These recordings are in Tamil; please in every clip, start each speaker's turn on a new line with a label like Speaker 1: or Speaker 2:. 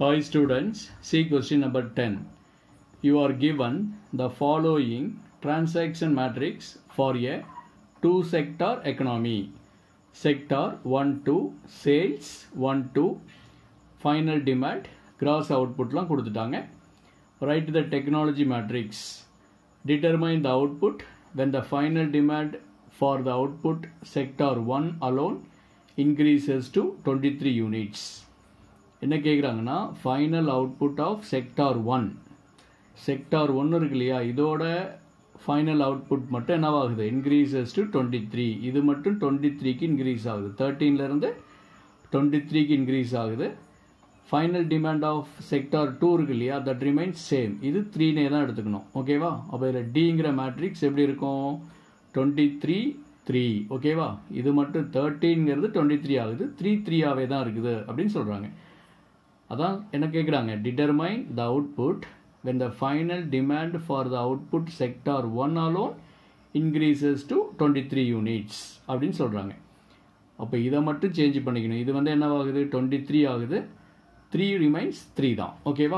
Speaker 1: Hi students, see question number 10. You are given the following transaction matrix for a two sector economy. Sector 1 to sales 1 to final demand gross outputலாம் கொடுத்துட்டாங்க write the technology matrix determine the output when the final demand for the output sector 1 alone increases to 23 units என்ன கேட்குறாங்கன்னா final output of sector one sector ஒன்று இருக்கு இல்லையா இதோட ஃபைனல் அவுட்புட் மட்டும் என்னவாகுது இன்க்ரீசஸ் டு டுவெண்ட்டி த்ரீ இது மட்டும் டுவெண்ட்டி த்ரீக்கு இன்க்ரீஸ் ஆகுது தேர்ட்டீன்லேருந்து டுவெண்ட்டி த்ரீக்கு இன்க்ரீஸ் ஆகுது final demand of sector two இருக்கு இல்லையா தட் ரிமைன்ஸ் சேம் இது த்ரீனே தான் எடுத்துக்கணும் ஓகேவா அப்போ இதில் டிங்கிற மேட்ரிக்ஸ் எப்படி இருக்கும் டுவெண்ட்டி த்ரீ த்ரீ ஓகேவா இது மட்டும் தேர்ட்டீன்ங்கிறது டுவெண்ட்டி த்ரீ ஆகுது த்ரீ த்ரீயாகவே தான் இருக்குது அப்படின்னு சொல்கிறாங்க அதான் என்ன கேட்குறாங்க determine the output when the final demand for the output sector one alone increases to twenty three units அப்படின்னு சொல்கிறாங்க அப்போ இதை மட்டும் சேஞ்ச் பண்ணிக்கணும் இது வந்து என்னவாகுது டுவெண்ட்டி த்ரீ ஆகுது த்ரீ ரிமைன்ஸ் த்ரீ தான் ஓகேவா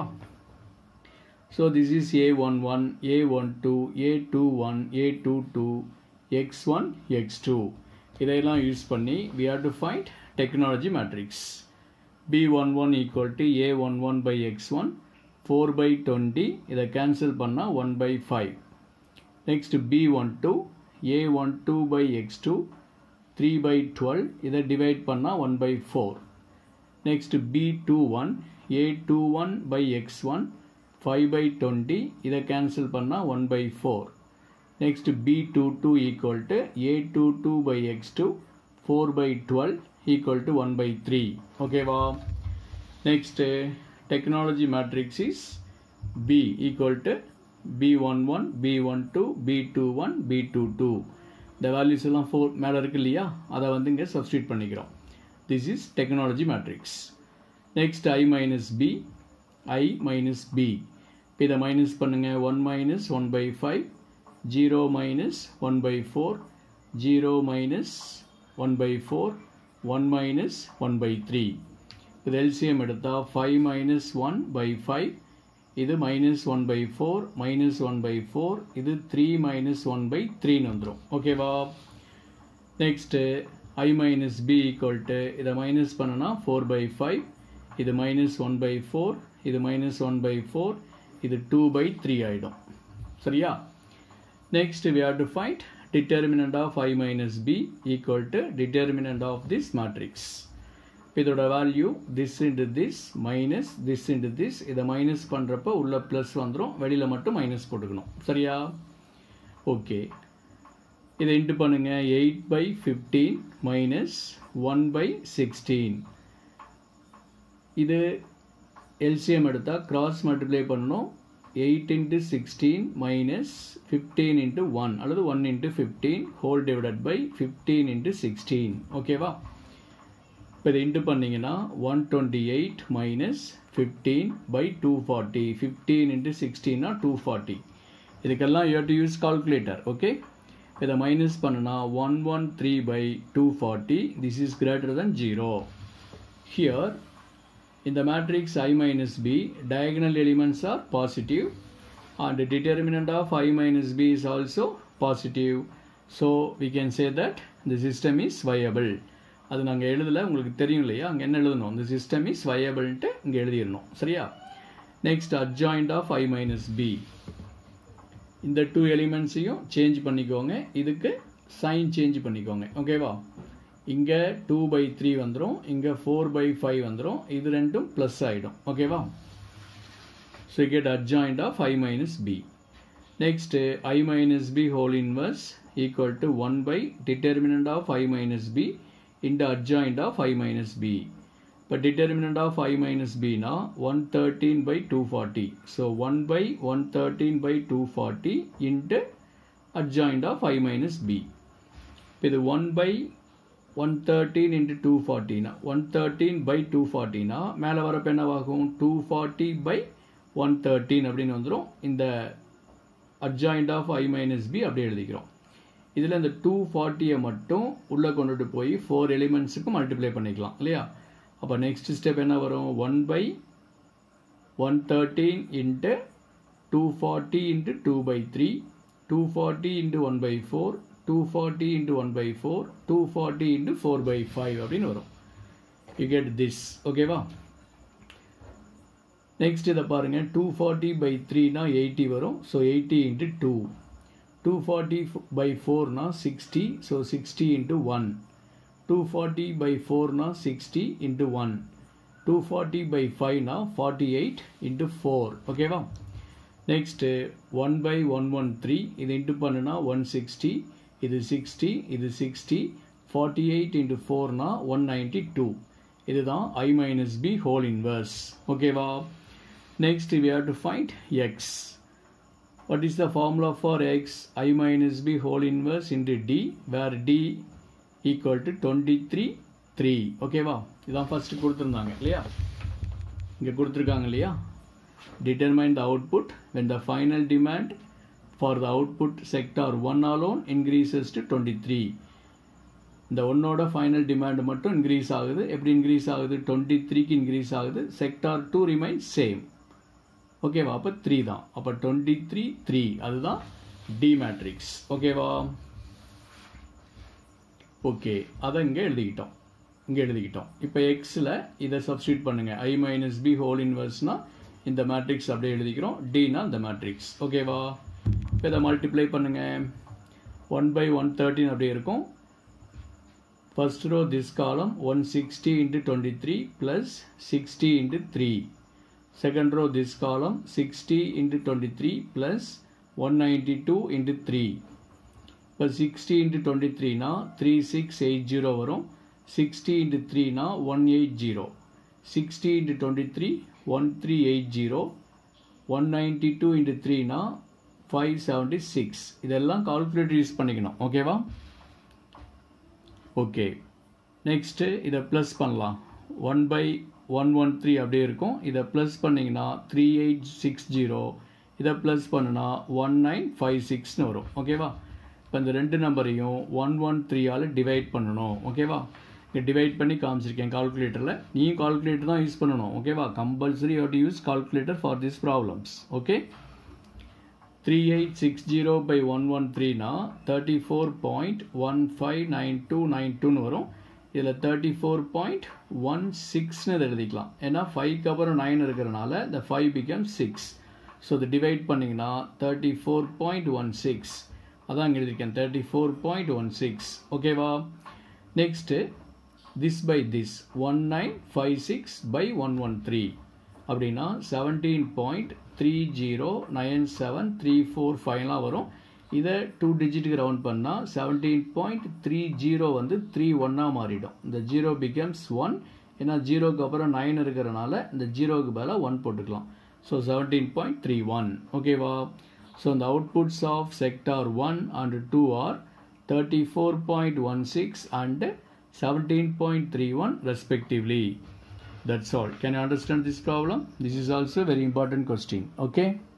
Speaker 1: so this is A one one A one two A two one A two two X one X two இதையெல்லாம் யூஸ் பண்ணி we have to find technology matrix b11 equal to a11 by x1 4 by 20 இதை cancel பண்ணா 1 by 5 next b12 a12 by x2 3 by 12 இதை divide பண்ணா 1 by 4 next b21 a21 by x1 5 by 20 இதை cancel பண்ணா 1 by 4 next b22 equal to a22 by x2 4 by 12 equal to 1 by 3 okay wow next uh, technology matrix is b equal to b11 b12 b21 b22 இந்த வேல்யூஸ் எல்லாம் ஃபோர் மேலே இருக்கு இல்லையா அதை வந்து இங்கே சப்ஸ்டியூட் பண்ணிக்கிறோம் this is technology matrix next I minus B I minus B இதை மைனஸ் பண்ணுங்கள் one minus one by five zero minus one by four zero minus one by four 1 minus 1 by 3 இது LCM எடுத்தா 5 minus 1 by 5 இது minus 1 by 4 minus 1 by 4 இது 3 minus 1 by 3 வந்துரும் ஓகேவா next i minus b equal to இதை minus பண்ணனா 4 by 5 இது minus 1 by 4 இது minus 1 by 4 இது 2 by 3 ஆயிடும் சரியா next we have to find determinant of i minus b equal to determinant of this matrix இதோட value this into this minus this into this இதை மைனஸ் பண்ணுறப்ப உள்ள ப்ளஸ் வந்துடும் வெளியில் மட்டும் மைனஸ் போட்டுக்கணும் சரியா ஓகே இதை இன்ட்டு பண்ணுங்க eight by fifteen minus one by sixteen இது எல்சிஎம் எடுத்தால் கிராஸ் மல்டிப்ளை பண்ணணும் eight into sixteen minus fifteen into one அல்லது one into fifteen whole divided by fifteen into sixteen ஓகேவா இப்போ இதை இன்ட்டு பண்ணிங்கன்னா one twenty eight minus fifteen by two forty fifteen into சிக்ஸ்டீன்னா டூ ஃபார்ட்டி இதுக்கெல்லாம் you to use calculator okay இதை மைனஸ் பண்ணுனா one one three by two forty this is greater than zero here in the matrix i minus b diagonal elements are positive and the determinant of i minus b is also positive so we can say that the system is viable அது நாங்கள் எழுதலை உங்களுக்கு தெரியும் இல்லையா அங்கே என்ன எழுதணும் இந்த சிஸ்டம் இஸ் வயபிள்ன்ட்டு இங்கே எழுதிடணும் சரியா next adjoint of I minus B இந்த டூ எலிமெண்ட்ஸையும் சேஞ்ச் பண்ணிக்கோங்க இதுக்கு சைன் சேஞ்ச் பண்ணிக்கோங்க ஓகேவா இங்கே டூ பை த்ரீ வந்துடும் இங்கே ஃபோர் பை ஃபைவ் வந்துடும் இது ரெண்டும் ப்ளஸ் ஆகிடும் ஓகேவா so get adjoint of I minus B next I minus B whole inverse equal to one by determinant of I minus B into adjoint of I minus B இப்போ டிட்டர்மினண்ட் ஆஃப் ஐ மைனஸ் பினா one thirteen by two forty so one by one thirteen by two forty into adjoint of I minus B இது one by one thirteen into two ஃபார்ட்டினா ஒன் தேர்ட்டீன் பை டூ ஃபார்ட்டினா மேலே வரப்போ என்னவாகும் two forty by one thirteen அப்படின்னு வந்துடும் இந்த adjoint of I minus B அப்படி எழுதிக்கிறோம் இதில் இந்த டூ ஃபார்ட்டியை மட்டும் உள்ளே கொண்டுட்டு போய் ஃபோர் எலிமெண்ட்ஸுக்கு மல்டிப்ளை பண்ணிக்கலாம் இல்லையா அப்போ நெக்ஸ்ட் ஸ்டெப் என்ன வரும் one by 113 into 240 into 2 by 3 240 into 1 by 4 240 into 1 by 4 240 into 4 by 5 அப்படின்னு வரும் you get this ஓகேவா நெக்ஸ்ட் இதை பாருங்க 240 by 3 னா 80 வரும் ஸோ 80 into 2 240 by 4 னா 60 ஸோ 60 into 1 240 by 4 னா 60 into 1 240 by 5 னா 48 into 4 ஓகேவா next one by one one three இது இன்ட்டு பண்ணுனா ஒன் சிக்ஸ்டி இது சிக்ஸ்டி இது சிக்ஸ்டி ஃபார்ட்டி எயிட் இன்ட்டு ஃபோர்னா ஒன் நைன்டி டூ இதுதான் I minus B whole inverse ஓகேவா next we have to find X what is the formula for X I minus B whole inverse into D where D equal to twenty three three ஓகேவா இதான் ஃபஸ்ட்டு கொடுத்துருந்தாங்க இல்லையா இங்கே கொடுத்துருக்காங்க இல்லையா determine the output when the final demand for the output sector 1 alone increases to 23 இந்த ஒன்னோட ஃபைனல் டிமாண்ட் மட்டும் இன்க்ரீஸ் ஆகுது எப்படி இன்க்ரீஸ் ஆகுது டுவெண்ட்டி த்ரீக்கு இன்க்ரீஸ் ஆகுது செக்டார் டூ ரிமைன் சேம் ஓகேவா அப்போ த்ரீ தான் அப்போ டுவெண்ட்டி த்ரீ த்ரீ அதுதான் டி மேட்ரிக்ஸ் ஓகேவா ஓகே அதை இங்கே எழுதிக்கிட்டோம் இங்கே எழுதிக்கிட்டோம் இப்போ எக்ஸில் இதை சப்ஸ்டியூட் பண்ணுங்கள் ஐ மைனஸ் பி ஹோல் இன்வர்ஸ்னால் இந்த மேட்ரிக்ஸ் அப்படியே எழுதிக்கிறோம் டினா இந்த மேட்ரிக்ஸ் ஓகேவா இப்போ இதை மல்டிப்ளை பண்ணுங்க ஒன் பை ஒன் தேர்ட்டின் அப்படியே இருக்கும் first row this column one sixty into twenty three plus sixty into three second row this column sixty into twenty three plus one ninety two into three இப்போ சிக்ஸ்டி இன்ட்டு டுவெண்ட்டி த்ரீனா த்ரீ சிக்ஸ் எயிட் ஜீரோ வரும் சிக்ஸ்டி இன்ட்டு த்ரீனா one eight zero sixty into twenty three one three eight zero one ninety two into த்ரீனா ஃபைவ் செவன்ட்டி சிக்ஸ் இதெல்லாம் கால்குலேட்டர் யூஸ் பண்ணிக்கணும் ஓகேவா ஓகே நெக்ஸ்ட்டு இதை ப்ளஸ் பண்ணலாம் one by one one three அப்படியே இருக்கும் இதை ப்ளஸ் பண்ணிங்கன்னா த்ரீ எயிட் சிக்ஸ் ஜீரோ இதை ப்ளஸ் பண்ணுனா ஒன் நைன் ஃபைவ் சிக்ஸ்னு வரும் ஓகேவா இப்போ இந்த ரெண்டு நம்பரையும் ஒன் ஒன் த்ரீயால் டிவைட் பண்ணணும் ஓகேவா இங்கே டிவைட் பண்ணி காமிச்சிருக்கேன் கால்குலேட்டரில் நீயும் கால்குலேட்டர் தான் யூஸ் பண்ணணும் ஓகேவா compulsory you to use calculator for this problems okay three eight six zero by one one த்ரீனா thirty four point one five nine two nine டூன்னு வரும் இதில் தேர்ட்டி ஃபோர் பாயிண்ட் ஒன் சிக்ஸ்னு எழுதிக்கலாம் ஏன்னா ஃபைவ்க்கு அப்புறம் நைன் இருக்கிறனால இந்த ஃபைவ் பிகம் சிக்ஸ் ஸோ இது டிவைட் பண்ணிங்கன்னா thirty four point one six அதான் இங்கே எழுதியிருக்கேன் thirty four point one six ஓகேவா next this by this one nine five six by one one three அப்படின்னா seventeen point three zero nine seven three four ஃபைவ்லாம் வரும் இதை டூ டிஜிட்டுக்கு ரவுண்ட் பண்ணால் செவன்டீன் பாயிண்ட் த்ரீ ஜீரோ வந்து த்ரீ ஒன்னாக மாறிடும் இந்த ஜீரோ பிகம்ஸ் ஒன் ஏன்னா ஜீரோக்கு அப்புறம் நைன் இருக்கிறனால இந்த ஜீரோவுக்கு பதிலாக ஒன் போட்டுக்கலாம் so seventeen point three one ஓகேவா ஸோ இந்த outputs of sector one and two are thirty four point one six and 17.31 respectively. That's all. Can you understand this problem? This is also a very important question. Okay.